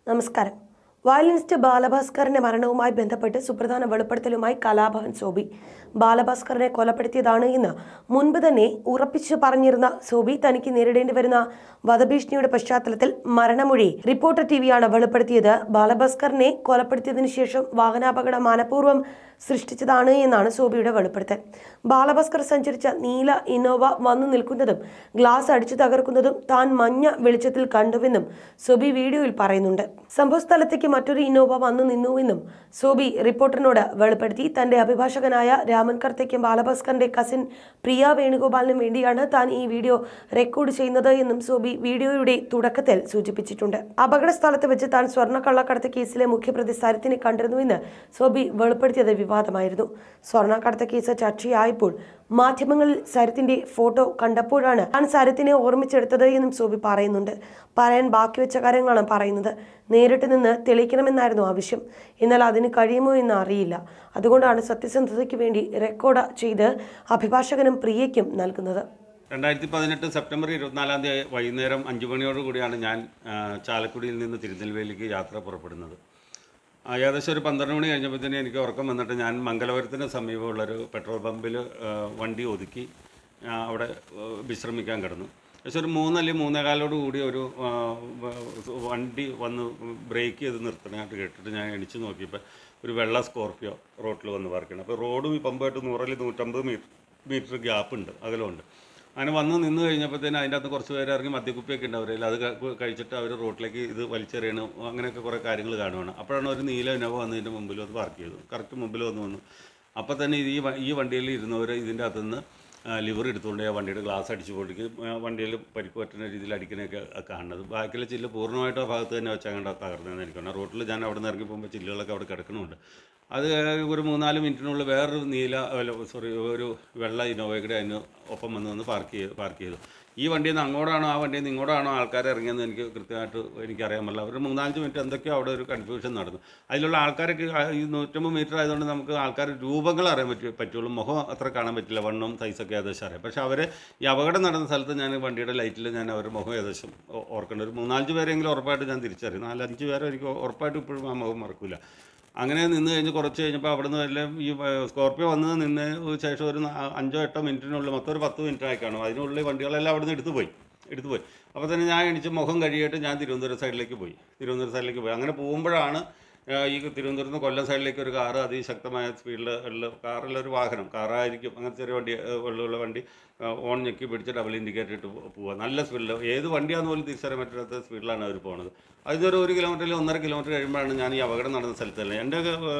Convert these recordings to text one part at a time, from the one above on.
നമസ്കാരം വയലിനിസ്റ്റ് ബാലഭാസ്കറിന്റെ മരണവുമായി ബന്ധപ്പെട്ട് സുപ്രധാന വെളിപ്പെടുത്തലുമായി കലാഭവൻ സോബി ബാലഭാസ്കറിനെ കൊലപ്പെടുത്തിയതാണ് എന്ന് മുൻപ് തന്നെ ഉറപ്പിച്ചു പറഞ്ഞിരുന്ന സോബി തനിക്ക് നേരിടേണ്ടി വരുന്ന വധഭീഷണിയുടെ പശ്ചാത്തലത്തിൽ മരണമൊഴി റിപ്പോർട്ടർ ടിവിയാണ് വെളിപ്പെടുത്തിയത് ബാലഭാസ്കറിനെ കൊലപ്പെടുത്തിയതിനു ശേഷം വാഹനാപകടം മനഃപൂർവ്വം സൃഷ്ടിച്ചതാണ് എന്നാണ് സോബിയുടെ വെളിപ്പെടുത്തൽ ബാലഭാസ്കർ സഞ്ചരിച്ച നീല ഇന്നോവ വന്നു നിൽക്കുന്നതും ഗ്ലാസ് അടിച്ചു തകർക്കുന്നതും താൻ മഞ്ഞ വെളിച്ചത്തിൽ കണ്ടുവെന്നും സോബി വീഡിയോയിൽ പറയുന്നുണ്ട് സംഭവ സ്ഥലത്തേക്ക് മറ്റൊരു ഇന്നോവ വന്നു നിന്നുവെന്നും സോബി റിപ്പോർട്ടറിനോട് വെളിപ്പെടുത്തി തന്റെ അഭിഭാഷകനായ രാമൻ കർത്തയ്ക്കും ബാലഭാസ്കറിന്റെ കസിൻ പ്രിയ വേണുഗോപാലിനും വേണ്ടിയാണ് താൻ ഈ വീഡിയോ റെക്കോർഡ് ചെയ്യുന്നത് എന്നും സോബി വീഡിയോയുടെ തുടക്കത്തിൽ സൂചിപ്പിച്ചിട്ടുണ്ട് അപകട സ്ഥലത്ത് വെച്ച് താൻ സ്വർണ്ണ കള്ളക്കടത്ത് കേസിലെ മുഖ്യപ്രതി സരിത്തിനെ കണ്ടിരുന്നുവെന്ന് സോബി വെളിപ്പെടുത്തിയത് വിവാദമായിരുന്നു സ്വർണ്ണക്കടത്ത് കേസ് ചർച്ചയായപ്പോൾ മാധ്യമങ്ങളിൽ സരിത്തിന്റെ ഫോട്ടോ കണ്ടപ്പോഴാണ് താൻ സരിത്തിനെ ഓർമ്മിച്ചെടുത്തത് എന്നും സോബി പറയുന്നുണ്ട് പറയാൻ ബാക്കി വെച്ച കാര്യങ്ങളാണ് പറയുന്നത് നേരിട്ട് നിന്ന് തെളിയിക്കണമെന്നായിരുന്നു ആവശ്യം എന്നാൽ അതിന് കഴിയുമോ എന്ന് അറിയില്ല അതുകൊണ്ടാണ് സത്യസന്ധതയ്ക്ക് വേണ്ടി റെക്കോർഡ് ചെയ്ത് അഭിഭാഷകനും പ്രിയയ്ക്കും നൽകുന്നത് രണ്ടായിരത്തി പതിനെട്ട് സെപ്റ്റംബർ ഇരുപത്തിനാലാം തീയതി വൈകുന്നേരം അഞ്ച് മണിയോട് കൂടിയാണ് ഞാൻ ആ, ചാലക്കുടിയിൽ നിന്ന് തിരുനെൽവേലിക്ക് യാത്ര പുറപ്പെടുന്നത് ആ, ഏകദേശം ഒരു പന്ത്രണ്ട് മണി കഴിഞ്ഞപ്പോഴത്തേന് എനിക്ക് ഉറക്കം വന്നിട്ട് ഞാൻ മംഗലപുരത്തിന് സമീപമുള്ളൊരു പെട്രോൾ പമ്പിൽ വണ്ടി ഒതുക്കി ആ, അവിടെ ആ, വിശ്രമിക്കാൻ കിടന്നു ഏകദേശം ഒരു മൂന്നല്ലെങ്കിൽ മൂന്നേകാലോട് കൂടി ഒരു ആ, വ- വണ്ടി വന്ന് ബ്രേക്ക് ചെയ്ത് നിർത്തണമായിട്ട് കേട്ടിട്ട് ഞാൻ എണിച്ച് നോക്കിയപ്പോൾ ഒരു വെള്ള സ്കോർപ്പിയോ റോട്ടിൽ വന്ന് പാർക്കണം അപ്പോൾ റോഡും ഈ പമ്പായിട്ട് നൂറല്ലെങ്കിൽ നൂറ്റമ്പത് മീറ്റർ മീറ്റർ ഗ്യാപ്പ് ഉണ്ട് അകലമുണ്ട് അങ്ങനെ വന്ന് നിന്ന് കഴിഞ്ഞപ്പോഴത്തേന് അതിൻ്റെ അകത്ത് കുറച്ച് പേര് ഇറങ്ങി മദ്യക്കുപ്പിയൊക്കെ ഉണ്ട് അവരിൽ അത് ക- കഴിച്ചിട്ട് അവർ റോട്ടിലേക്ക് ഇത് വലിച്ചെറിയണം അങ്ങനെയൊക്കെ കുറേ കാര്യങ്ങൾ കാണുവാണ് അപ്പോഴാണ് ഒരു നീല ഇനോവ വന്നതിൻ്റെ മുമ്പിൽ വന്ന് പാർക്ക് ചെയ്തു കറക്റ്റ് മുമ്പിൽ വന്ന് വന്നു അപ്പോൾ തന്നെ ഈ വ- ഈ വണ്ടിയിൽ ഇരുന്നവർ ഇതിൻ്റെ അകത്ത് നിന്ന് ലിവർ എടുത്തുകൊണ്ട് ആ വണ്ടിയുടെ ഗ്ലാസ് അടിച്ച് പൊട്ടിക്ക് വണ്ടിയിൽ പരിക്ക് പറ്റുന്ന രീതിയിൽ അടിക്കണയൊക്കെ കാണുന്നത് ബാക്കിലെ ചില്ല് പൂർണ്ണമായിട്ട് ആ ഭാഗത്ത് തന്നെ വെച്ചാൽ കണ്ട തകർന്നതെന്ന് എനിക്ക് തോന്നുന്നു റോട്ടിൽ ഞാൻ അവിടെ നിന്ന് ഇറങ്ങി പോകുമ്പോൾ ചില്ലുകളൊക്കെ അവിടെ കിടക്കണമുണ്ട് അത് ഒരു മൂന്നാല് മിനിറ്റിനുള്ളിൽ വേറൊരു നീല അല്ല സോറി ഒരു വെള്ള ഇന്നോവയുടെ അതിന് ഒപ്പം വന്ന് വന്ന് പാർക്ക് ചെയ്ത് പാർക്ക് ചെയ്തു ഈ വണ്ടിയിൽ നിന്ന് അങ്ങോട്ടാണോ ആ വണ്ടിയിൽ നിന്ന് ഇങ്ങോട്ടാണോ ആൾക്കാർ ഇറങ്ങിയെന്ന് എനിക്ക് കൃത്യമായിട്ട് എനിക്കറിയാൻ പറ്റില്ല ഒരു മൂന്നാലഞ്ച് മിനിറ്റ് എന്തൊക്കെയോ അവിടെ ഒരു കൺഫ്യൂഷൻ നടന്നു അതിലുള്ള ആൾക്കാരൊക്കെ ആ ഈ നൂറ്റമ്പത് മീറ്റർ ആയതുകൊണ്ട് നമുക്ക് ആൾക്കാർ രൂപങ്ങൾ അറിയാൻ പറ്റി പറ്റുള്ളൂ മുഖം അത്ര കാണാൻ പറ്റില്ല വണ്ണവും സൈസൊക്കെ ഏകദേശം അറിയാം പക്ഷേ അവർ ഈ അപകടം നടന്ന സ്ഥലത്ത് ഞാൻ വണ്ടിയുടെ ലൈറ്റിൽ ഞാൻ അവരുടെ മുഖം ഏകദേശം ഓ- ഓർക്കേണ്ട ഒരു മൂന്നാലഞ്ച് പേരെങ്കിലും ഉറപ്പായിട്ട് ഞാൻ തിരിച്ചറിയും നാലഞ്ച് പേരെ എനിക്ക് ഉറപ്പായിട്ട് ഇപ്പോഴും ആ മുഖം മറക്കില്ല അങ്ങനെ നിന്ന് കഴിഞ്ഞ് കുറച്ച് കഴിഞ്ഞപ്പോൾ അവിടെ നിന്ന് എല്ലാം ഈ ഏഹ്, സ്കോർപ്പിയോ വന്ന് നിന്ന് ശേഷം ഒരു നാ- അഞ്ചോ എട്ടോ മിനിറ്റിനുള്ളിൽ മൊത്തം ഒരു പത്ത് മിനിറ്റ് ആയി കാണും അതിനുള്ളിൽ വണ്ടികളെല്ലാം അവിടെ നിന്ന് എടുത്തു പോയി എടുത്തു പോയി അപ്പോൾ തന്നെ ഞാൻ എണിച്ച് മുഖം കഴിയിട്ട് ഞാൻ തിരുവനന്തപുരം സൈഡിലേക്ക് പോയി തിരുവനന്തപുരം സൈഡിലേക്ക് പോയി അങ്ങനെ പോകുമ്പോഴാണ് ഏഹ്, ഈ തിരുവനന്തപുരത്ത് നിന്ന് കൊല്ലം സൈഡിലേക്ക് ഒരു കാറ് അതിശക്തമായ സ്പീഡിൽ ഉള്ള കാറുള്ള ഒരു വാഹനം കാറായിരിക്കും അങ്ങനെ ചെറിയ വണ്ടി ഏഹ്, ഉള്ള വണ്ടി ഏഹ്, ഓൺ ഞെക്കി പിടിച്ച് ഡബിൾ ഇൻഡിക്കേറ്റർ ഇട്ട് പോ- പോവുക നല്ല സ്പീഡിൽ ഏത് വണ്ടിയാണെന്ന് പോലും തിരിച്ചറിയാൻ പറ്റാത്ത സ്പീഡിലാണ് അവർ പോകുന്നത് അതിനൊരു ഒരു കിലോമീറ്ററിൽ ഒന്നര കിലോമീറ്റർ കഴിയുമ്പോഴാണ് ഞാൻ ഈ അപകടം നടന്ന സ്ഥലത്തല്ല എൻ്റെ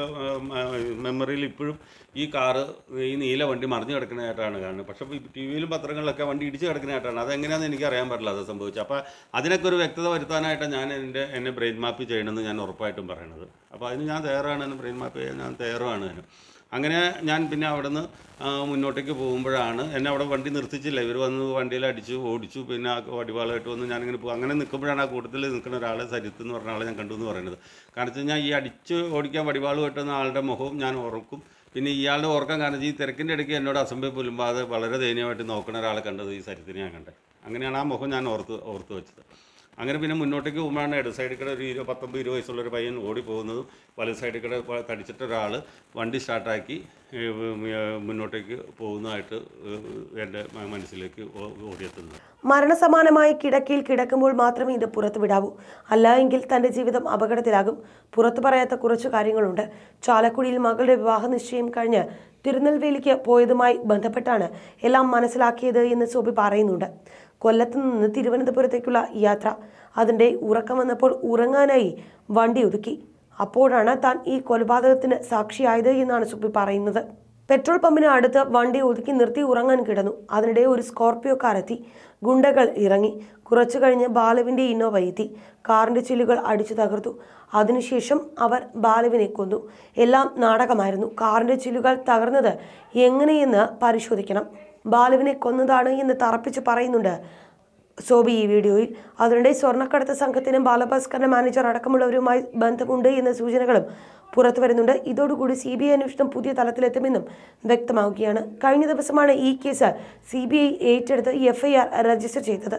മെമ്മറിയിൽ ഇപ്പോഴും ഈ കാറ് ഈ നീല വണ്ടി മറിഞ്ഞു കിടക്കുന്നതായിട്ടാണ് കാണുന്നത് പക്ഷേ ടി വിയിലും പത്രങ്ങളിലൊക്കെ വണ്ടി ഇടിച്ച് കിടക്കുന്നതായിട്ടാണ് അതെങ്ങനെയാണെന്ന് എനിക്ക് അറിയാൻ പറ്റില്ല അത് സംഭവിച്ചത് അപ്പോൾ അതിനൊക്കെ ഒരു വ്യക്തത വരുത്താനായിട്ടാണ് ഞാൻ എൻ്റെ എന്നെ ബ്രെയിൻ മാപ്പ് ചെയ്യണമെന്ന് ഞാൻ ഉറപ്പായിട്ടും പറയണത് അപ്പോൾ അതിന് ഞാൻ തയ്യാറാണ് എന്നെ ബ്രെയിൻ മാപ്പ് ചെയ്യാൻ ഞാൻ തയ്യാറുമാണ് അതിന് അങ്ങനെ ഞാൻ പിന്നെ അവിടെ നിന്ന് മുന്നോട്ടേക്ക് പോകുമ്പോഴാണ് എന്നെ അവിടെ വണ്ടി നിർത്തിച്ചില്ല ഇവർ വന്ന് വണ്ടിയിൽ അടിച്ചു ഓടിച്ചു പിന്നെ ആ വടിവാളായിട്ട് വന്ന് ഞാനിങ്ങനെ പോകും അങ്ങനെ നിൽക്കുമ്പോഴാണ് ആ കൂട്ടത്തിൽ നിൽക്കുന്ന ഒരാളെ സരിത്ത് എന്ന് പറഞ്ഞ ആളെ ഞാൻ കണ്ടു എന്ന് പറയുന്നത് കാരണം വെച്ച് കഴിഞ്ഞാൽ ഈ അടിച്ച് ഓടിക്കാൻ വടിവാൾ വെട്ടുന്ന ആളുടെ മുഖവും ഞാൻ ഓർക്കും പിന്നെ ഇയാളുടെ ഓർക്കാൻ കാരണം ഈ തിരക്കിൻ്റെ ഇടയ്ക്ക് എന്നോട് അസംബ്ലി പുല്ലുമ്പോൾ അത് വളരെ ദയനീയമായിട്ട് നോക്കുന്ന ഒരാളെ കണ്ടത് ഈ സരിത്തിനെ ഞാൻ കണ്ടത് അങ്ങനെയാണ് ആ മുഖം ഞാൻ ഓർത്ത് ഓർത്ത് വെച്ചത് അങ്ങനെ പിന്നെ മുന്നോട്ടേക്ക് പോകുമ്പോഴാണ് ഇടത് സൈഡിൽ കൂടെ ഒരു ഇരുപത് പത്തൊമ്പത് ഇരുപത് വയസ്സുള്ള ഒരു പയ്യൻ ഓടി പോകുന്നതും വലത് സൈഡിൽ കൂടെ പ- തടിച്ചിട്ട ഒരാൾ വണ്ടി സ്റ്റാർട്ടാക്കി ഏഹ്, ഏഹ്, മുന്നോട്ടേക്ക് പോകുന്നതായിട്ട് ഏഹ്, എൻ്റെ മ- മനസ്സിലേക്ക് ഓ- ഓടിയെത്തുന്നത് മരണസമാനമായി കിടക്കയിൽ കിടക്കുമ്പോൾ മാത്രമേ ഇത് പുറത്തു വിടാവൂ അല്ല എങ്കിൽ തന്റെ ജീവിതം അപകടത്തിലാകും പുറത്തു പറയാത്ത കുറച്ചു കാര്യങ്ങളുണ്ട് ചാലക്കുടിയിൽ മകളുടെ വിവാഹ നിശ്ചയം കഴിഞ്ഞ് തിരുനെൽവേലിക്ക് പോയതുമായി ബന്ധപ്പെട്ടാണ് എല്ലാം മനസ്സിലാക്കിയത് എന്ന് സോബി പറയുന്നുണ്ട് കൊല്ലത്ത് നിന്ന് തിരുവനന്തപുരത്തേക്കുള്ള യാത്ര അതിൻ്റെ ഉറക്കം വന്നപ്പോൾ ഉറങ്ങാനായി വണ്ടി ഒതുക്കി അപ്പോഴാണ് താൻ ഈ കൊലപാതകത്തിന് സാക്ഷിയായത് എന്നാണ് സുബി പറയുന്നത് പെട്രോൾ പമ്പിന് അടുത്ത് വണ്ടി ഒതുക്കി നിർത്തി ഉറങ്ങാൻ കിടന്നു അതിനിടെ ഒരു സ്കോർപ്പിയോ കാർ എത്തി ഗുണ്ടകൾ ഇറങ്ങി കുറച്ചു കഴിഞ്ഞ് ബാലുവിന്റെ ഇന്നോവ എത്തി കാറിന്റെ ചില്ലുകൾ അടിച്ചു തകർത്തു അതിനുശേഷം അവർ ബാലുവിനെ കൊന്നു എല്ലാം നാടകമായിരുന്നു കാറിന്റെ ചില്ലുകൾ തകർന്നത് എങ്ങനെയെന്ന് പരിശോധിക്കണം ബാലുവിനെ കൊന്നതാണ് എന്ന് തറപ്പിച്ച് പറയുന്നുണ്ട് സോബി ഈ വീഡിയോയിൽ അതിനിടെ സ്വർണ്ണക്കടത്ത് സംഘത്തിനും ബാലഭാസ്കറിന്റെ മാനേജർ അടക്കമുള്ളവരുമായി ബന്ധമുണ്ട് എന്ന സൂചനകളും പുറത്തു വരുന്നുണ്ട് ഇതോടുകൂടി സി ബി ഐ അന്വേഷണം പുതിയ തലത്തിലെത്തുമെന്നും വ്യക്തമാവുകയാണ് കഴിഞ്ഞ ദിവസമാണ് ഈ കേസ് സി ബി ഐ ഏറ്റെടുത്ത് എഫ് ഐ ആർ രജിസ്റ്റർ ചെയ്തത്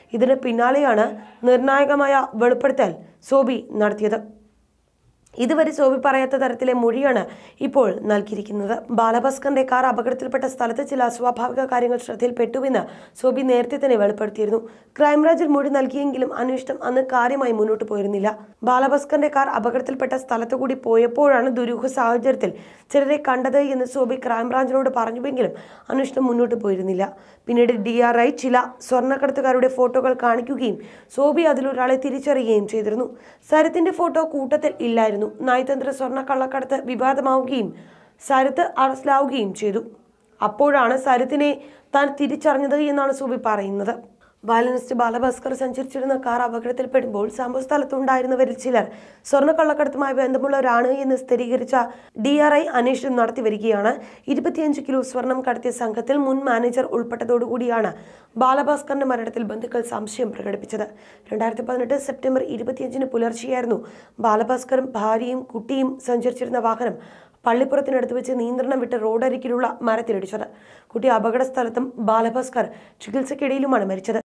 ഇതിന് പിന്നാലെയാണ് നിർണായകമായ വെളിപ്പെടുത്തൽ സോബി നടത്തിയത് ഇതുവരെ സോബി പറയാത്ത തരത്തിലെ മൊഴിയാണ് ഇപ്പോൾ നൽകിയിരിക്കുന്നത് ബാലഭാസ്കറിന്റെ കാർ അപകടത്തിൽപ്പെട്ട സ്ഥലത്ത് ചില അസ്വാഭാവിക കാര്യങ്ങൾ ശ്രദ്ധയിൽപ്പെട്ടുവെന്ന് സോബി നേരത്തെ തന്നെ വെളിപ്പെടുത്തിയിരുന്നു ക്രൈംബ്രാഞ്ചിൽ മൊഴി നൽകിയെങ്കിലും അന്വേഷണം അന്ന് കാര്യമായി മുന്നോട്ട് പോയിരുന്നില്ല ബാലഭാസ്കറിന്റെ കാർ അപകടത്തിൽപ്പെട്ട സ്ഥലത്തു കൂടി പോയപ്പോഴാണ് ദുരൂഹ സാഹചര്യത്തിൽ ചിലരെ കണ്ടത് എന്ന് സോബി ക്രൈംബ്രാഞ്ചിനോട് പറഞ്ഞുവെങ്കിലും അന്വേഷണം മുന്നോട്ട് പോയിരുന്നില്ല പിന്നീട് ഡി ആർ ഐ ചില സ്വർണ്ണക്കടത്തുകാരുടെ ഫോട്ടോകൾ കാണിക്കുകയും സോബി അതിലൊരാളെ തിരിച്ചറിയുകയും ചെയ്തിരുന്നു സരത്തിന്റെ ഫോട്ടോ കൂട്ടത്തിൽ ഇല്ലായിരുന്നു നയതന്ത്ര സ്വർണ്ണ കള്ളക്കടത്ത് വിവാദമാവുകയും സരത്ത് അറസ്റ്റിലാവുകയും ചെയ്തു അപ്പോഴാണ് സരത്തിനെ താൻ തിരിച്ചറിഞ്ഞത് എന്നാണ് സോബി പറയുന്നത് ബാലനിസ്റ്റ് ബാലഭാസ്കർ സഞ്ചരിച്ചിരുന്ന കാർ അപകടത്തിൽപ്പെടുമ്പോൾ സംഭവ സ്ഥലത്തുണ്ടായിരുന്നവരിൽ ചിലർ സ്വർണ്ണക്കള്ളക്കടത്തുമായി ബന്ധമുള്ളവരാണ് എന്ന് സ്ഥിരീകരിച്ച ഡി ആർ ഐ അന്വേഷണം നടത്തി വരികയാണ് ഇരുപത്തിയഞ്ച് കിലോ സ്വർണം കടത്തിയ സംഘത്തിൽ മുൻ മാനേജർ ഉൾപ്പെട്ടതോടുകൂടിയാണ് ബാലഭാസ്കറിന്റെ മരണത്തിൽ ബന്ധുക്കൾ സംശയം പ്രകടിപ്പിച്ചത് രണ്ടായിരത്തി പതിനെട്ട് സെപ്റ്റംബർ ഇരുപത്തിയഞ്ചിന് പുലർച്ചെയായിരുന്നു ബാലഭാസ്കറും ഭാര്യയും കുട്ടിയും സഞ്ചരിച്ചിരുന്ന വാഹനം പള്ളിപ്പുറത്തിനടുത്ത് വെച്ച് നിയന്ത്രണം വിട്ട് റോഡരികിലുള്ള മരത്തിലിടിച്ചത് കുട്ടി അപകട സ്ഥലത്തും ബാലഭാസ്കർ ചികിത്സയ്ക്കിടയിലുമാണ് മരിച്ചത്